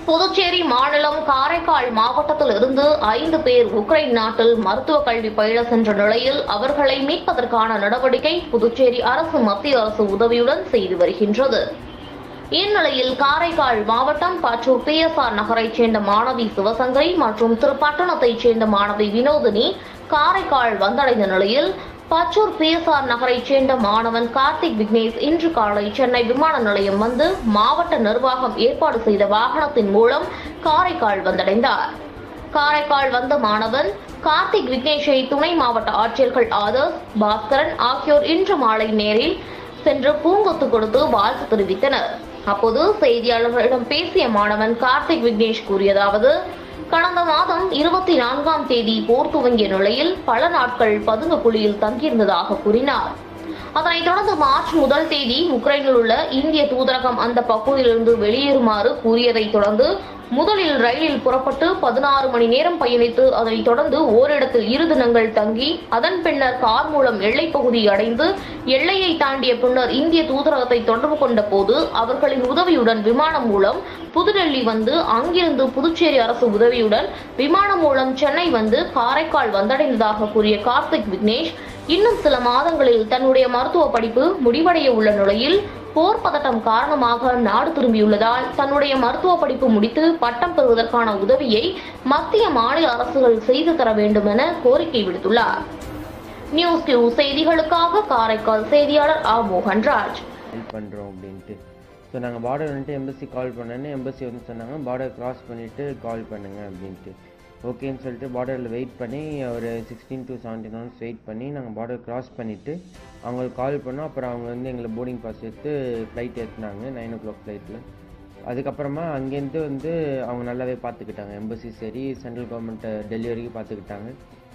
புதுச்சேரி மாநிலம் காரைக்கால் மாவட்டத்தில் இருந்து ஐந்து பேர் உக்ரைன் நாட்டில் மருத்துவ கல்வி பயில சென்ற நிலையில் அவர்களை மீட்பதற்கான நடவடிக்கை புதுச்சேரி அரசு மத்திய அரசு உதவியுடன் செய்து வருகின்றது இந்நிலையில் காரைக்கால் மாவட்டம் பாச்சூர் பிஎஸ்ஆர் நகரைச் சேர்ந்த மாணவி சிவசங்கரி மற்றும் திருப்பட்டணத்தைச் சேர்ந்த மாணவி வினோதினி காரைக்கால் வந்தடைந்த நிலையில் பச்சூர் பிஎஸ்ஆர் நகரைச் சேர்ந்த மாணவன் கார்த்திக் விக்னேஷ் இன்று காலை சென்னை விமான நிலையம் வந்து மாவட்ட நிர்வாகம் ஏற்பாடு செய்த வாகனத்தின் மூலம் காரைக்கால் வந்தடைந்தார் காரைக்கால் வந்த மாணவன் கார்த்திக் விக்னேஷை துணை மாவட்ட ஆட்சியர்கள் ஆதர்ஸ் பாஸ்கரன் ஆகியோர் இன்று மாலை நேரில் சென்று பூங்கொத்து கொடுத்து வாழ்த்து தெரிவித்தனர் அப்போது செய்தியாளர்களிடம் பேசிய மாணவன் கார்த்திக் விக்னேஷ் கூறியதாவது கடந்த மாதம் இருபத்தி நான்காம் தேதி போர் துவங்கிய நிலையில் பல நாட்கள் பதுங்கு குழியில் தங்கியிருந்ததாக கூறினார் அதனைத் தொடர்ந்து மார்ச் முதல் தேதி உக்ரைனில் உள்ள இந்திய தூதரகம் அந்த பகுதியிலிருந்து வெளியேறுமாறு கூறியதைத் தொடர்ந்து முதலில் ரயிலில் புறப்பட்டு பதினாறு மணி நேரம் பயணித்து அதனைத் தொடர்ந்து ஓரிடத்தில் இரு தினங்கள் தங்கி அதன் பின்னர் கார் மூலம் எல்லைப் பகுதி அடைந்து எல்லையை தாண்டிய பின்னர் இந்திய தூதரகத்தை தொடர்பு கொண்ட போது அவர்களின் உதவியுடன் விமானம் மூலம் புதுடெல்லி வந்து அங்கிருந்து புதுச்சேரி அரசு உதவியுடன் விமானம் மூலம் சென்னை வந்து காரைக்கால் வந்தடைந்ததாக கூறிய கார்த்திக் விக்னேஷ் இன்னும் சில மாதங்களில் தன்னுடைய மருத்துவ படிப்பு முடிவடைய உள்ள நிலையில் போர் பதட்டம் காரணமாக நாடு திரும்பியுள்ளதால் தன்னுடைய மருத்துவ படிப்பு முடித்து பட்டம் பெறுவதற்கான உதவியை மத்திய மாநில அரசுகள் செய்து தர வேண்டும் என கோரிக்கை விடுத்துள்ளார் நியூஸ் கியூ செய்திகளுக்காக காரைக்கால் செய்தியாளர் ஆ மோகன்ராஜ் ஹெல்ப் பண்ணுறோம் அப்படின்ட்டு ஸோ நாங்கள் பார்டர் வந்துட்டு எம்பசி கால் பண்ணோன்னே எம்பசி வந்து சொன்னாங்க பார்டர் கிராஸ் பண்ணிவிட்டு கால் பண்ணுங்க அப்படின்ட்டு ஓகேன்னு சொல்லிட்டு பார்டரில் வெயிட் பண்ணி ஒரு sixteen to seventeen hours wait பண்ணி நாங்கள் பார்டர் கிராஸ் பண்ணிவிட்டு அவங்களுக்கு கால் பண்ணோம் அப்புறம் அவங்க வந்து எங்களை போர்டிங் பாஸ் எடுத்து ஃப்ளைட் ஏற்றினாங்க நைன் ஓ கிளாக் ஃப்ளைட்டில் அதுக்கப்புறமா அங்கேருந்து வந்து அவங்க நல்லாவே பார்த்துக்கிட்டாங்க எம்பசி சரி சென்ட்ரல் கவர்மெண்ட் டெல்லி வரைக்கும் பார்த்துக்கிட்டாங்க